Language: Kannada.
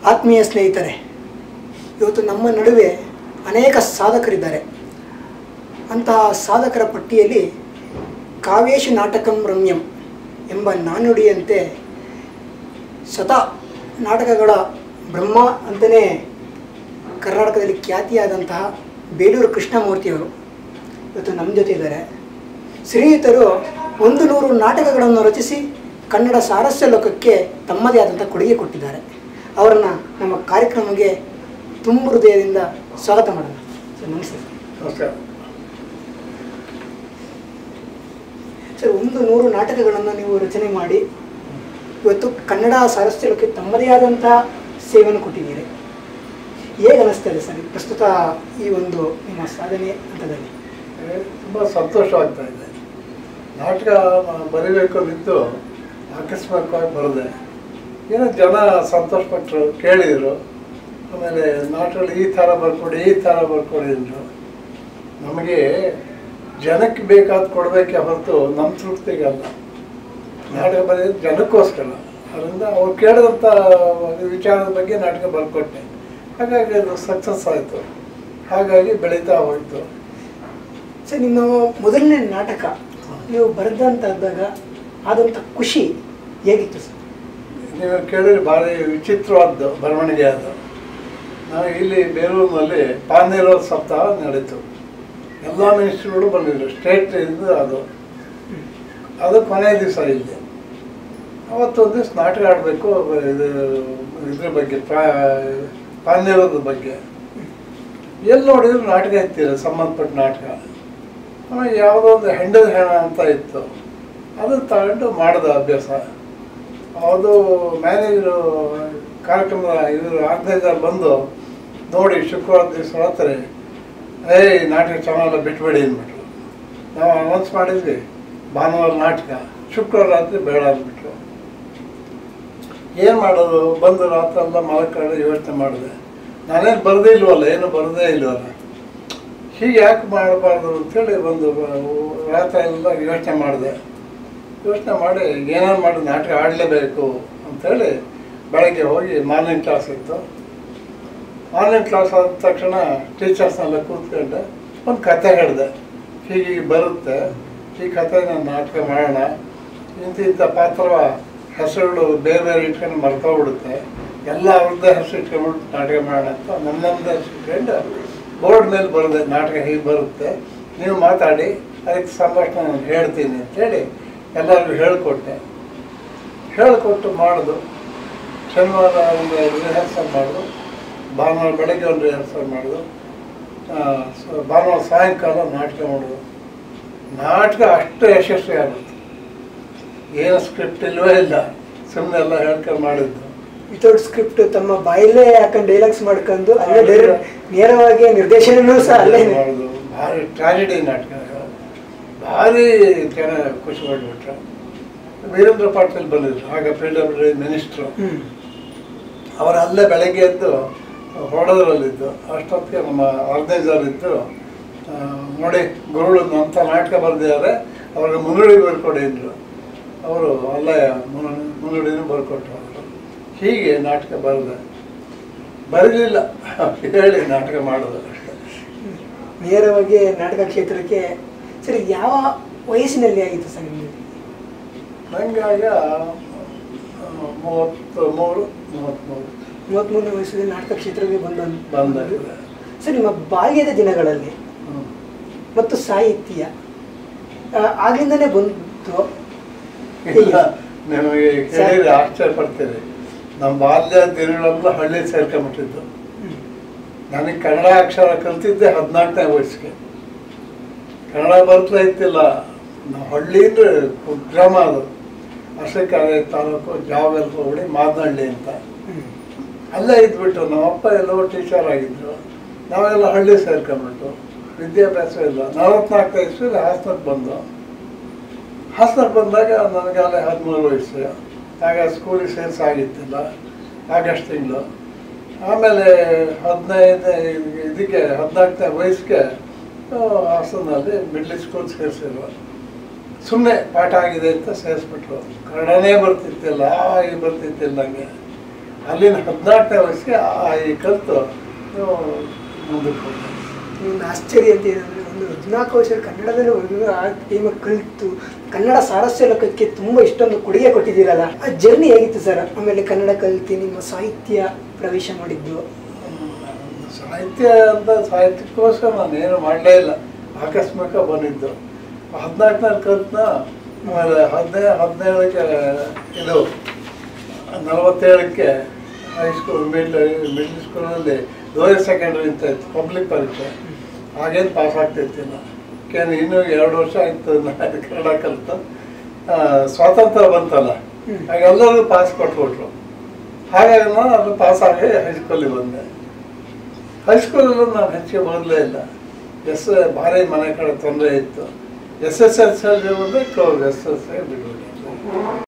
ಆತ್ಮೀಯ ಸ್ನೇಹಿತರೆ ಇವತ್ತು ನಮ್ಮ ನಡುವೆ ಅನೇಕ ಸಾಧಕರಿದ್ದಾರೆ ಅಂತಹ ಸಾಧಕರ ಪಟ್ಟಿಯಲ್ಲಿ ಕಾವೇಶು ನಾಟಕಂ ರಮ್ಯಂ ಎಂಬ ನಾನುಡಿಯಂತೆ ಶತ ನಾಟಕಗಳ ಬ್ರಹ್ಮ ಅಂತಲೇ ಕರ್ನಾಟಕದಲ್ಲಿ ಖ್ಯಾತಿಯಾದಂತಹ ಬೇಲೂರು ಕೃಷ್ಣಮೂರ್ತಿಯವರು ಇವತ್ತು ನಮ್ಮ ಜೊತೆ ಇದ್ದಾರೆ ಶ್ರೀಯುತರು ಒಂದು ನೂರು ನಾಟಕಗಳನ್ನು ರಚಿಸಿ ಕನ್ನಡ ಸಾರಸ್ಯ ಲೋಕಕ್ಕೆ ತಮ್ಮದೇ ಆದಂಥ ಕೊಡುಗೆ ಕೊಟ್ಟಿದ್ದಾರೆ ಅವರನ್ನು ನಮ್ಮ ಕಾರ್ಯಕ್ರಮಕ್ಕೆ ತುಂಬ ಹೃದಯದಿಂದ ಸ್ವಾಗತ ಮಾಡೋಣ ಸರ್ ನಮಸ್ತೆ ನಮಸ್ಕಾರ ಸರ್ ಒಂದು ನೂರು ನಾಟಕಗಳನ್ನು ನೀವು ರಚನೆ ಮಾಡಿ ಇವತ್ತು ಕನ್ನಡ ಸಾರಸ್ಯ ಲೋಕಕ್ಕೆ ತಮ್ಮದೇ ಆದಂಥ ಸೇವೆಯನ್ನು ಕೊಟ್ಟಿದ್ದೀರಿ ಹೇಗೆ ಅನ್ನಿಸ್ತದೆ ಸರ್ ಪ್ರಸ್ತುತ ಈ ಒಂದು ನಿಮ್ಮ ಸಾಧನೆ ಹಂತದಲ್ಲಿ ತುಂಬ ಸಂತೋಷವಾಗ್ತಾ ಇದೆ ನಾಟಕ ಬರೀಬೇಕು ನಿಂತು ಆಕಸ್ಮಿಕವಾಗಿ ಬರದೆ ಏನೋ ಜನ ಸಂತೋಷಪಟ್ಟರು ಕೇಳಿದರು ಆಮೇಲೆ ನಾಟಕಗಳು ಈ ಥರ ಬರ್ಕೊಡಿ ಈ ಥರ ಬರ್ಕೊಡಿ ಅಂದರು ನಮಗೆ ಜನಕ್ಕೆ ಬೇಕಾದ ಕೊಡಬೇಕೆ ಹೊರತು ನಮ್ಮ ತೃಪ್ತಿಗಲ್ಲ ನಾಟಕ ಬರೆಯೋದು ಜನಕ್ಕೋಸ್ಕರ ಅದರಿಂದ ಅವ್ರು ಕೇಳಿದಂಥ ವಿಚಾರದ ಬಗ್ಗೆ ನಾಟಕ ಬರ್ಕೊಟ್ಟೆ ಹಾಗಾಗಿ ಅದು ಸಕ್ಸಸ್ ಆಯಿತು ಹಾಗಾಗಿ ಬೆಳೀತಾ ಹೋಯಿತು ಸರ್ ನಿಮ್ಮ ಮೊದಲನೇ ನಾಟಕ ನೀವು ಬರೆದಂತಾದಾಗ ಆದಂಥ ಖುಷಿ ಹೇಗಿತ್ತು ಸರ್ ನೀವು ಕೇಳಿದ್ರೆ ಭಾರಿ ವಿಚಿತ್ರವಾದ್ದು ಬರವಣಿಗೆ ಅದು ನಾವು ಇಲ್ಲಿ ಬೇಲೂರಿನಲ್ಲಿ ಪಾಂದೇರೋ ಸಪ್ತಾಹ ನಡೀತು ಎಲ್ಲ ಮಿನಿಸ್ಟ್ರುಗಳು ಬಂದಿದ್ರು ಸ್ಟೇಟ್ ಇಂದ ಅದು ಅದು ಕೊನೆಯ ದಿವಸ ಇಲ್ಲಿ ಅವತ್ತೊಂದು ದಿವಸ ನಾಟಕ ಆಡಬೇಕು ಇದು ಇದ್ರ ಬಗ್ಗೆ ಪ್ರಾ ಪಾಂದೇರದ ಬಗ್ಗೆ ಎಲ್ಲಿ ನೋಡಿದ್ರು ನಾಟಕ ಇರ್ತೀರ ಸಂಬಂಧಪಟ್ಟ ನಾಟಕ ಆಮೇಲೆ ಯಾವುದೋ ಒಂದು ಹೆಂಡದ ಹೆಣ ಅಂತ ಇತ್ತು ಅದು ತಗೊಂಡು ಮಾಡಿದ ಅಭ್ಯಾಸ ಅದು ಮ್ಯಾನೇಜರು ಕಾರ್ಯಕ್ರಮದ ಇವರು ಆರ್ಗನೈಸರ್ ಬಂದು ನೋಡಿ ಶುಕ್ರವಾರ ದಿವಸ ರಾತ್ರಿ ಏಯ್ ನಾಟಕ ಚೆನ್ನಾಗಲ್ಲ ಬಿಟ್ಬೇಡಿ ಅಂದ್ಬಿಟ್ರು ನಾವು ಅನೌನ್ಸ್ ಮಾಡಿದ್ವಿ ಭಾನುವಾರ ನಾಟಕ ಶುಕ್ರವಾರ ರಾತ್ರಿ ಬೇಡ ಅಂದ್ಬಿಟ್ರು ಏನು ಮಾಡೋದು ಬಂದು ರಾತ್ರಿ ಎಲ್ಲ ಮಲಕೊಂಡು ಯೋಚನೆ ಮಾಡಿದೆ ನಾನೇನು ಬರದೇ ಇಲ್ವಲ್ಲ ಏನು ಬರದೇ ಇಲ್ವಲ್ಲ ಹೀಗೆ ಯಾಕೆ ಮಾಡಬಾರ್ದು ಅಂತೇಳಿ ಒಂದು ರಾತ್ರಿ ಎಲ್ಲ ಯೋಚನೆ ಮಾಡಿದೆ ಯೋಚನೆ ಮಾಡಿ ಏನಾರು ಮಾಡಿ ನಾಟಕ ಆಡಲೇಬೇಕು ಅಂಥೇಳಿ ಬೆಳಗ್ಗೆ ಹೋಗಿ ಮಾರ್ನಿಂಗ್ ಕ್ಲಾಸ್ ಇತ್ತು ಮಾರ್ನಿಂಗ್ ಕ್ಲಾಸ್ ಆದ ತಕ್ಷಣ ಟೀಚರ್ಸ್ನೆಲ್ಲ ಕೂತ್ಕೊಂಡೆ ಒಂದು ಕತೆ ಹೇಳಿದೆ ಹೀಗೆ ಬರುತ್ತೆ ಈ ಕತೆ ನಾನು ನಾಟಕ ಮಾಡೋಣ ಇಂಥ ಇಂಥ ಪಾತ್ರ ಹೆಸರುಗಳು ಬೇರೆ ಬೇರೆ ಇಟ್ಕೊಂಡು ಮರ್ತೋಗ್ಬಿಡುತ್ತೆ ಎಲ್ಲ ಅವ್ರದ್ದೇ ಹೆಸರು ಇಟ್ಕೊಂಡ್ಬಿಟ್ಟು ನಾಟಕ ಮಾಡೋಣ ಅಂತ ನನ್ನೊಂದೇ ಹೆಸರು ಇಟ್ಕೊಂಡು ಬೋರ್ಡ್ ಮೇಲೆ ಬರುತ್ತೆ ನಾಟಕ ಹೀಗೆ ಬರುತ್ತೆ ನೀವು ಮಾತಾಡಿ ಅದಕ್ಕೆ ಸಂಭಾಷಣೆ ನಾನು ಹೇಳ್ತೀನಿ ಅಂತೇಳಿ ಎಲ್ಲರಿಗೂ ಹೇಳಿಕೊಟ್ಟೆ ಹೇಳಿಕೊಟ್ಟು ಮಾಡೋದು ಶನಿವಾರ ಒಂದು ರಿಹರ್ಸಲ್ ಮಾಡೋದು ಭಾನುವಾರ ಬೆಳಗ್ಗೆ ಒಂದು ರಿಹರ್ಸಲ್ ಮಾಡೋದು ಆ, ಸ- ಭಾನುವಾರ ಸಾಯಂಕಾಲ ನಾಟಕ ಮಾಡೋದು ನಾಟಕ ಅಷ್ಟು ಯಶಸ್ವಿ ಆಗುತ್ತೆ ಏನು ಸ್ಕ್ರಿಪ್ಟ್ ಇಲ್ವೇ ಇಲ್ಲ ಸುಮ್ಮನೆ ಎಲ್ಲ ಹೇಳ್ಕೊಂಡು ಮಾಡಿದ್ದು ವಿತೌಟ್ ಸ್ಕ್ರಿಪ್ಟ್ ತಮ್ಮ ಬಾಯಲ್ಲೇ ಹಾಕೊಂಡು ಡೈಲಾಗ್ಸ್ ಮಾಡ್ಕೊಂಡು ಅಲ್ಲೇ ಡೈರೆಕ್ಟ್ ನೇರವಾಗಿ ನಿರ್ದೇಶನನೂ ಸಹ ಅಲ್ಲೇ ಮಾಡೋದು ಭಾರಿ ಟ್ರಾಜಿಡಿ ನಾಟಕ ಭಾರಿ ಜನ ಖುಷಿ ಪಟ್ಬಿಟ್ರು ವೀರೇಂದ್ರ ಪಾಟೀಲ್ ಬಂದಿದ್ರು ಆಗ ಪಿ ಡಬ್ಲ್ಯೂ ಮಿನಿಸ್ಟ್ರು ಹ್ಮ್ ಅವರು ಅಲ್ಲೇ ಬೆಳಗ್ಗೆ ಎದ್ದು ಹೊಡೆದ್ರಲ್ಲಿದ್ದು ಅಷ್ಟೊತ್ತಿಗೆ ನಮ್ಮ ಆರ್ಗನೈಸರ್ ಇದ್ದು ಆ, ನೋಡಿ ಗುರುಗಳು ಅಂಥ ನಾಟಕ ಬರೆದಿದ್ದಾರೆ ಅವ್ರಿಗೆ ಮುನ್ನುಡಿ ಬರ್ಕೊಡಿ ಅಂದರು ಅವರು ಅಲ್ಲೇ ಮುನ್ನು ಮುನ್ನುಡಿನೂ ಬರ್ಕೊಟ್ರು ಅವರು ಹೀಗೆ ನಾಟಕ ಬರೆದೆ ಬರಲಿಲ್ಲ ಹೇಳಿ ನಾಟಕ ಮಾಡೋದು ಅಷ್ಟೇ ನೇರವಾಗಿ ನಾಟಕ ಕ್ಷೇತ್ರಕ್ಕೆ ಸರಿ ಯಾವ ವಯಸ್ಸಿನಲ್ಲಿ ಆಗಿತ್ತು ಸರ್ ನಿಮಗೆ ನನಗೆ ಆಗ ಮೂವತ್ತು ಮೂರು ಮೂವತ್ತ್ಮೂರು ಮೂವತ್ತ್ಮೂರನೇ ವಯಸ್ಸಲ್ಲಿ ನಾಟಕ ಕ್ಷೇತ್ರಕ್ಕೆ ಬಂದ ಬಂದಾಗಿದೆ ಸರ್ ನಿಮ್ಮ ಬಾಲ್ಯದ ದಿನಗಳಲ್ಲಿ ಹ್ಮ್. ಮತ್ತು ಸಾಹಿತ್ಯ ಆ, ಆಗ್ಲಿಂದನೇ ಬಂತು ಇಲ್ಲ ನಿಮಗೆ ಕೇಳಿದ್ರೆ ಆಶ್ಚರ್ಯ ಪಡ್ತೀರಿ ನಮ್ಮ ಬಾಲ್ಯ ದಿನಗಳೆಲ್ಲ ಹಳ್ಳಿ ಸೇರ್ಕೊಂಬಿಟ್ಟಿದ್ದು ಹ್ಮ್. ನನಗೆ ಕನ್ನಡ ಅಕ್ಷರ ಕಲ್ತಿದ್ದೆ ಹದಿನಾಲ್ಕನೇ ವಯಸ್ಸಿಗೆ ಕನ್ನಡ ಬರ್ತಾ ಇತ್ತಿಲ್ಲ ನಾವು ಹಳ್ಳಿ ಅಂದ್ರೆ ಕುಗ್ರಾಮ ಅದು ಅರಸೀಕೆರೆ ತಾಲೂಕು ಜಾವೆಲ್ ಹೋಬಳಿ ಮಾದನಹಳ್ಳಿ ಅಂತ ಹ್ಮ್. ಅಲ್ಲೇ ಇದ್ಬಿಟ್ಟು ನಮ್ಮಪ್ಪ ಎಲ್ಲೋ ಟೀಚರ್ ಆಗಿದ್ರು ನಾವೆಲ್ಲ ಹಳ್ಳಿ ಸೇರ್ಕೊಂಡ್ಬಿಟ್ಟು ವಿದ್ಯಾಭ್ಯಾಸ ಇಲ್ಲ ನಲವತ್ನಾಲ್ಕು ಇಸ್ವಿಲಿ ಹಾಸನಕ್ಕೆ ಬಂದು ಹಾಸನಕ್ಕೆ ಬಂದಾಗ ನನಗೆ ಅಲ್ಲೇ ಹದಿಮೂರು ವಯಸ್ಸು ಆಗ ಸ್ಕೂಲಿಗೆ ಸೇರಿಸಾಗಿತ್ತಿಲ್ಲ ಆಗಸ್ಟ್ ತಿಂಗಳು ಆಮೇಲೆ ಹದಿನೈದನೇ ಇದಕ್ಕೆ ಹದಿನಾಲ್ಕನೇ ವಯಸ್ಸಿಗೆ ಆ, ಹಾಸನಲ್ಲಿ ಮಿಡ್ಲ್ ಸ್ಕೂಲ್ ಸೇರಿಸಿದ್ರು ಸುಮ್ಮನೆ ಪಾಠ ಆಗಿದೆ ಅಂತ ಸೇರಿಸ್ಬಿಟ್ರು ಕನ್ನಡನೇ ಬರ್ತಿತ್ತಿಲ್ಲ ಆ ಈ ಬರ್ತಿತ್ತಿಲ್ಲ ನನಗೆ ಅಲ್ಲಿನ ಹದಿನಾಲ್ಕನೇ ವರ್ಷಕ್ಕೆ ಆ ಈ ಕಲಿತು ಮುಂದಕ್ಕೆ ಹೋದೆ ಒಂದು ಆಶ್ಚರ್ಯ ಅಂತ ಏನಂದ್ರೆ ಒಂದು ಹದಿನಾಲ್ಕು ವರ್ಷ ಕನ್ನಡದಲ್ಲಿ ಒಂದು ಆ ಟೈಮ ಕಲಿತು ಕನ್ನಡ ಸಾರಸ್ಯ ಲೋಕಕ್ಕೆ ತುಂಬ ಇಷ್ಟೊಂದು ಕೊಡುಗೆ ಕೊಟ್ಟಿದ್ದೀರಲ್ಲ ಆ ಜರ್ನಿ ಹೇಗಿತ್ತು ಸರ್ ಆಮೇಲೆ ಕನ್ನಡ ಕಲಿತು ನಿಮ್ಮ ಸಾಹಿತ್ಯ ಪ್ರವೇಶ ಮಾಡಿದ್ದು ಸಾಹಿತ್ಯ ಅಂತ ಸಾಹಿತ್ಯಕ್ಕೋಸ್ಕರ ನಾನು ಏನು ಮಾಡಲೇ ಇಲ್ಲ ಆಕಸ್ಮಿಕ ಬಂದಿದ್ದು ಹದಿನಾಲ್ಕನೇ ಕಲ್ತನ ಆಮೇಲೆ ಹದಿನೈದು ಹದಿನೇಳಕ್ಕೆ ಇದು ನಲವತ್ತೇಳಕ್ಕೆ ಹೈಸ್ಕೂಲ್ ಮಿಡ್ಲ್ ಮಿಡ್ಲ್ ಸ್ಕೂಲಲ್ಲಿ ಲೋಯರ್ ಸೆಕೆಂಡ್ರಿ ಅಂತ ಇತ್ತು ಪಬ್ಲಿಕ್ ಪರೀಕ್ಷೆ ಆಗೇನು ಪಾಸ್ ಆಗ್ತಿರ್ತಿಲ್ಲ ಯಾಕೆಂದ್ರೆ ಇನ್ನೂ ಎರಡು ವರ್ಷ ಆಯ್ತು ನಾನು ಕನ್ನಡ ಕಲಿತು ಆ, ಸ್ವಾತಂತ್ರ್ಯ ಬಂತಲ್ಲ ಹ್ಮ್. ಆಗ ಎಲ್ಲರಿಗೂ ಪಾಸ್ ಕೊಟ್ಬಿಟ್ರು ಹಾಗಾಗಿ ನಾನು ಅದು ಪಾಸ್ ಆಗಿ ಹೈಸ್ಕೂಲಿಗೆ ಬಂದೆ ಹೈಸ್ಕೂಲಲ್ಲೂ ನಾನು ಹೆಚ್ಚಿಗೆ ಓದಲೇ ಇಲ್ಲ ಎಸ್ ಭಾರಿ ಮನೆ ಕಡೆ ತೊಂದರೆ ಇತ್ತು ಎಸ್ ಎಸ್ ಎಲ್ ಸಿ ಬಂದರೆ ಕ್ಲೋಸ್ ಎಸ್ ಎಸ್ ಎಲ್ ಬಿಡ್ಬಿಟ್ಟೆ